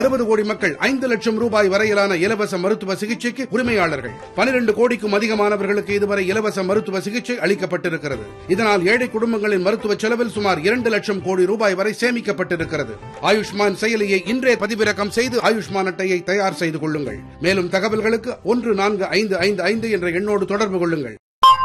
அறுபது கோடி மக்கள் ஐந்து லட்சம் ரூபாய் வரையிலான இலவச மருத்துவ சிகிச்சைக்கு உரிமையாளர்கள் பனிரெண்டு கோடிக்கும் அதிகமானவர்களுக்கு இதுவரை இலவச மருத்துவ சிகிச்சை அளிக்கப்பட்டிருக்கிறது இதனால் ஏழை குடும்பங்களின் மருத்துவ செலவில் சுமார் இரண்டு லட்சம் கோடி ரூபாய் வரை சேமிக்கப்பட்டிருக்கிறது ஆயுஷ்மான் செயலியை இன்றே பதிவிறக்கம் செய்து ஆயுஷ்மான் அட்டையை தயார் செய்து கொள்ளுங்கள் மேலும் தகவல்களுக்கு ஒன்று நான்கு ஐந்து ஐந்து ஐந்து என்ற எண்ணோடு தொடர்பு கொள்ளுங்கள்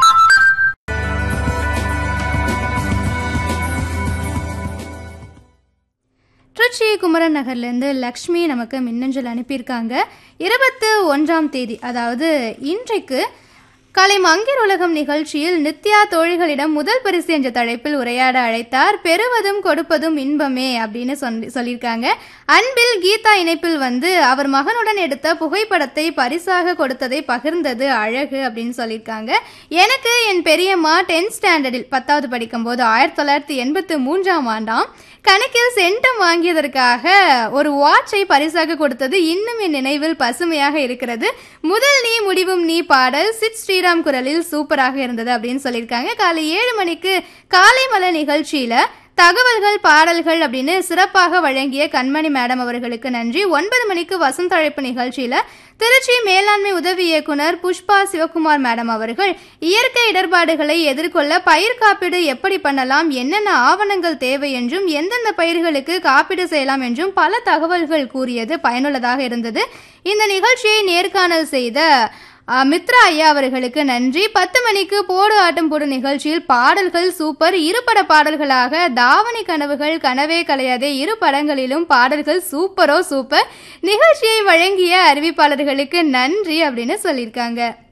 திருச்சி குமரன் நகர்லேருந்து லக்ஷ்மி நமக்கு மின்னஞ்சல் அனுப்பியிருக்காங்க இருபத்து ஒன்றாம் தேதி அதாவது இன்றைக்கு காலை மங்கீர் உலகம் நிகழ்ச்சியில் நித்யா தோழிகளிடம் முதல் பரிசு என்ற தலைப்பில் உரையாட அழைத்தார் பெறுவதும் கொடுப்பதும் இன்பமே அப்படின்னு சொல்லி சொல்லியிருக்காங்க அன்பில் கீதா இணைப்பில் வந்து அவர் மகனுடன் எடுத்த புகைப்படத்தை பரிசாக கொடுத்ததை பகிர்ந்தது அழகு அப்படின்னு சொல்லியிருக்காங்க எனக்கு என் பெரியம்மா டென்த் ஸ்டாண்டர்டில் பத்தாவது படிக்கும்போது ஆயிரத்தி தொள்ளாயிரத்தி எண்பத்தி மூன்றாம் ஆண்டாம் கணக்கில் சென்டம் வாங்கியதற்காக ஒரு வாட்சை பரிசாக கொடுத்தது இன்னும் என் நினைவில் பசுமையாக இருக்கிறது முதல் நீ முடிவும் நீ பாடல் சிட் ஸ்ரீராம் குரலில் சூப்பராக இருந்தது அப்படின்னு சொல்லியிருக்காங்க காலை ஏழு மணிக்கு காலை மலை நிகழ்ச்சியில தகவல்கள் பாடல்கள் அப்படின்னு சிறப்பாக வழங்கிய கண்மணி மேடம் அவர்களுக்கு நன்றி ஒன்பது மணிக்கு வசந்த அழைப்பு நிகழ்ச்சியில திருச்சி மேலாண்மை உதவி இயக்குனர் புஷ்பா சிவகுமார் மேடம் அவர்கள் இயற்கை இடர்பாடுகளை எதிர்கொள்ள பயிர் காப்பீடு எப்படி பண்ணலாம் என்னென்ன ஆவணங்கள் தேவை என்றும் எந்தெந்த பயிர்களுக்கு காப்பீடு செய்யலாம் என்றும் பல தகவல்கள் கூறியது பயனுள்ளதாக இருந்தது இந்த நிகழ்ச்சியை நேர்காணல் செய்த அஹ், மித்ரா ஐயா அவர்களுக்கு நன்றி பத்து மணிக்கு போடு ஆட்டம் போடு நிகழ்ச்சியில் பாடல்கள் சூப்பர் இரு பட பாடல்களாக தாவணி கனவுகள் கனவே கலையாதே இரு படங்களிலும் பாடல்கள் சூப்பரோ சூப்பர் நிகழ்ச்சியை வழங்கிய அறிவிப்பாளர்களுக்கு நன்றி அப்படின்னு சொல்லியிருக்காங்க